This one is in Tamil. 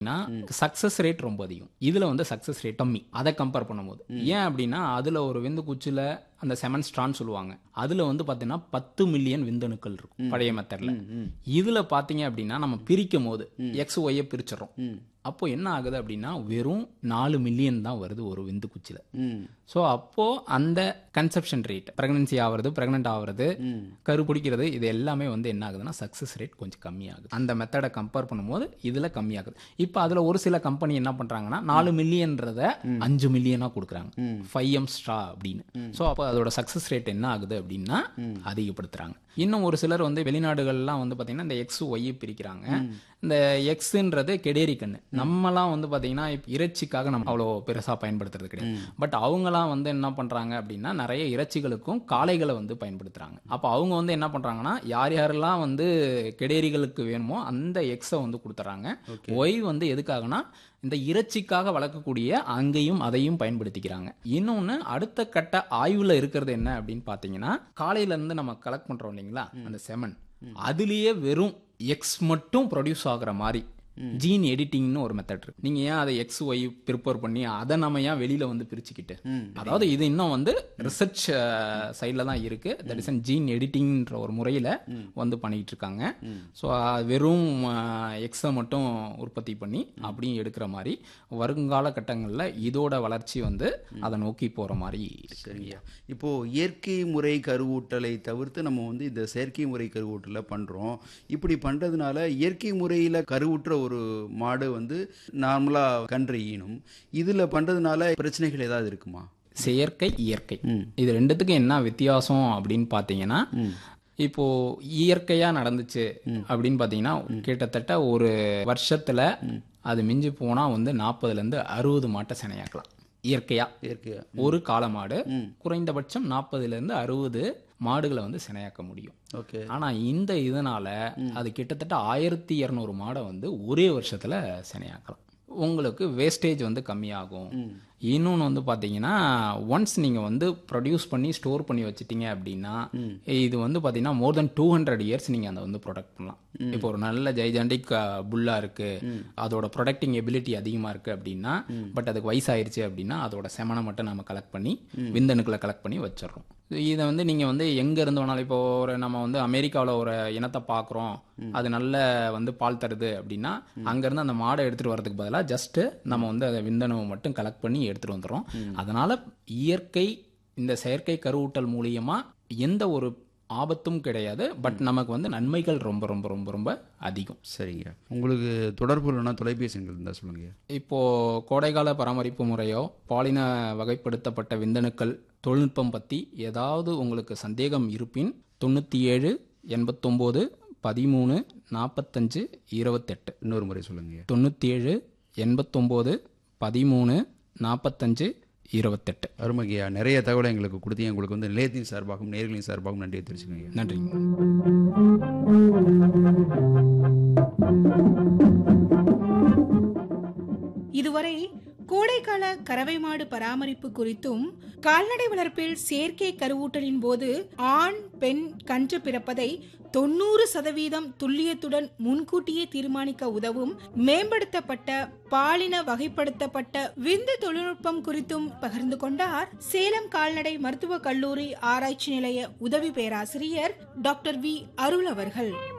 சக்சஸ் ரேட் ரொம்ப அதிகம் இதுல வந்து சக்சஸ் ரேட் கம்மி அதை கம்பேர் பண்ணும்போது ஏன் அப்படின்னா அதுல ஒரு விந்து குச்சில அந்த செமன் ஸ்ட்ரான் சொல்லுவாங்க அதுல வந்து பாத்தீங்கன்னா பத்து மில்லியன் விந்தணுக்கள் இருக்கும் பழைய மெத்தட்ல இதுல பாத்தீங்க அப்படின்னா நம்ம பிரிக்கும் போது எக்ஸ் ஒய்யை பிரிச்சிடறோம் அப்போ என்ன ஆகுது அப்படின்னா வெறும் நாலு மில்லியன் தான் வருது ஒரு விந்து குச்சில ம் ஸோ அப்போ அந்த கன்செப்ஷன் ரேட் பிரெக்னன்சி ஆகிறது பிரெக்னென்ட் ஆகிறது கரு பிடிக்கிறது இது எல்லாமே வந்து என்ன ஆகுதுன்னா சக்ஸஸ் ரேட் கொஞ்சம் கம்மியாகுது அந்த மெத்தடை கம்பேர் பண்ணும்போது இதுல கம்மியாகுது இப்போ அதுல ஒரு சில கம்பெனி என்ன பண்றாங்கன்னா நாலு மில்லியன்றத அஞ்சு மில்லியனா கொடுக்குறாங்க ஃபைவ் எம் ஸ்ட்ரா அப்படின்னு ஸோ அப்போ அதோட சக்ஸஸ் ரேட் என்ன ஆகுது அப்படின்னா அதிகப்படுத்துறாங்க இன்னும் ஒரு சிலர் வந்து வெளிநாடுகள்லாம் வந்து பார்த்தீங்கன்னா இந்த எக்ஸ் ஒய் பிரிக்கிறாங்க இந்த எக்ஸ்ன்றது கெடேரி கண்ணு நம்மலாம் வந்து பார்த்தீங்கன்னா இப்ப இறைச்சிக்காக நம்ம அவ்வளோ பெருசாக பயன்படுத்துறது கிடையாது பட் அவங்கலாம் வந்து என்ன பண்ணுறாங்க அப்படின்னா நிறைய இறைச்சிகளுக்கும் காளைகளை வந்து பயன்படுத்துகிறாங்க அப்போ அவங்க வந்து என்ன பண்ணுறாங்கன்னா யார் யாரெல்லாம் வந்து கெடேரிகளுக்கு வேணுமோ அந்த எக்ஸை வந்து கொடுத்துட்றாங்க ஒய் வந்து எதுக்காகனா இந்த இறைச்சிக்காக வளர்க்கக்கூடிய அங்கேயும் அதையும் பயன்படுத்திக்கிறாங்க இன்னொன்று அடுத்த கட்ட ஆய்வில் இருக்கிறது என்ன அப்படின்னு பார்த்தீங்கன்னா காலையில இருந்து நம்ம கலெக்ட் பண்ணுறோம் இல்லைங்களா அந்த செமன் அதுலேயே வெறும் எக்ஸ் மட்டும் ப்ரொடியூஸ் ஆகுற மாதிரி ஜீன் எடிட்டிங்னு ஒரு மெத்தட் இருக்கு நீங்க ஏன் அதை எக்ஸ் ஒய் ப்ரிப்பேர் பண்ணி அதை நம்ம ஏன் வெளியில வந்து பிரிச்சுக்கிட்டு அதாவது இது இன்னும் வந்து ரிசர்ச் சைடில் தான் இருக்கு தட் இஸ் அன் ஜீன் எடிட்டிங்ன்ற ஒரு முறையில வந்து பண்ணிட்டு இருக்காங்க ஸோ வெறும் எக்ஸை மட்டும் உற்பத்தி பண்ணி அப்படியும் எடுக்கிற மாதிரி வருங்கால கட்டங்களில் இதோட வளர்ச்சி வந்து அதை நோக்கி போற மாதிரி இருக்கு சரிங்க இப்போ இயற்கை முறை கருவூட்டலை தவிர்த்து நம்ம வந்து இந்த செயற்கை முறை கருவூட்டலை பண்றோம் இப்படி பண்றதுனால இயற்கை முறையில கருவுற்ற ஒரு மாடு வந்து நார்மலா கன்று ஈனும் இதுல பண்றதுனால பிரச்சனைகள் ஏதாவது இருக்குமா செயற்கை இயற்கை இது ரெண்டுத்துக்கும் என்ன வித்தியாசம் அப்படின்னு பார்த்தீங்கன்னா இப்போ இயற்கையா நடந்துச்சு அப்படின்னு பார்த்தீங்கன்னா கிட்டத்தட்ட ஒரு வருஷத்துல அது மிஞ்சி போனா வந்து நாற்பதுல இருந்து அறுபது மாட்டை சினையாக்கலாம் இயற்கையா இயற்கையா ஒரு காளை மாடு குறைந்தபட்சம் நாற்பதுல இருந்து அறுபது மாடுகளை வந்து சினையாக்க முடியும் ஓகே ஆனா இந்த இதனால அது கிட்டத்தட்ட ஆயிரத்தி இரநூறு மாடை வந்து ஒரே வருஷத்துல சினையாக்கலாம் உங்களுக்கு வேஸ்டேஜ் வந்து கம்மியாகும் இன்னொன்று வந்து பார்த்தீங்கன்னா ஒன்ஸ் நீங்கள் வந்து ப்ரொடியூஸ் பண்ணி ஸ்டோர் பண்ணி வச்சிட்டீங்க அப்படின்னா இது வந்து பார்த்தீங்கன்னா more then two hundred years நீங்கள் அதை வந்து ப்ரொடக்ட் பண்ணலாம் இப்போ ஒரு நல்ல ஜெய்ஜாண்டிக் புல்லா இருக்கு அதோட ப்ரொடக்டிங் எபிலிட்டி அதிகமாக இருக்கு அப்படின்னா பட் அதுக்கு வயசாயிருச்சு அப்படின்னா அதோட செமனை மட்டும் நம்ம கலெக்ட் பண்ணி விந்தணுக்களை கலெக்ட் பண்ணி வச்சிடுறோம் இதை வந்து நீங்கள் வந்து எங்கே இருந்து வேணாலும் இப்போ ஒரு நம்ம வந்து அமெரிக்காவில் ஒரு இனத்தை பார்க்குறோம் அது நல்ல வந்து பால் தருது அப்படின்னா அங்கேருந்து அந்த மாடை எடுத்துகிட்டு வரதுக்கு பதிலாக ஜஸ்ட்டு நம்ம வந்து அதை விந்தணுவை மட்டும் கலெக்ட் பண்ணி எடுத்துகிட்டு வந்துடுறோம் அதனால் இயற்கை இந்த செயற்கை கருவூட்டல் மூலியமா எந்த ஒரு ஆபத்தும் கிடையாது பட் நமக்கு வந்து நன்மைகள் ரொம்ப ரொம்ப ரொம்ப ரொம்ப அதிகம் சரிங்க உங்களுக்கு தொடர்பு இல்லைன்னா தொலைபேசி எண்கள் இருந்தால் சொல்லுங்க இப்போ கோடைகால பராமரிப்பு முறையோ பாலின வகைப்படுத்தப்பட்ட விந்தணுக்கள் தொழில்நுட்பம் பற்றி ஏதாவது உங்களுக்கு சந்தேகம் இருப்பின் தொண்ணூற்றி ஏழு எண்பத்தொம்போது பதிமூணு நாற்பத்தஞ்சு இருபத்தெட்டு இன்னொரு முறை சொல்லுங்க தொண்ணூற்றி ஏழு எண்பத்தொம்போது பதிமூணு நாற்பத்தஞ்சு இருபத்தெட்டு அருமகையா நிறைய தகவலை எங்களுக்கு கொடுத்தீங்க உங்களுக்கு வந்து நிலையத்தின் சார்பாகவும் நேர்களின் சார்பாகவும் நன்றியை தெரிவிச்சுக்கோங்க நன்றிங்க இதுவரை கோடைக்கால கறவை மாடு பராமரிப்பு குறித்தும் கால்நடை வளர்ப்பில் செயற்கை கருவூட்டலின் போது ஆண் பெண் கன்று பிறப்பதை தொண்ணூறு சதவீதம் துல்லியத்துடன் முன்கூட்டியே தீர்மானிக்க உதவும் மேம்படுத்தப்பட்ட பாலின வகைப்படுத்தப்பட்ட விந்து தொழில்நுட்பம் குறித்தும் பகிர்ந்து கொண்டார் சேலம் கால்நடை மருத்துவக் கல்லூரி ஆராய்ச்சி நிலைய உதவி பேராசிரியர் டாக்டர் வி அருள் அவர்கள்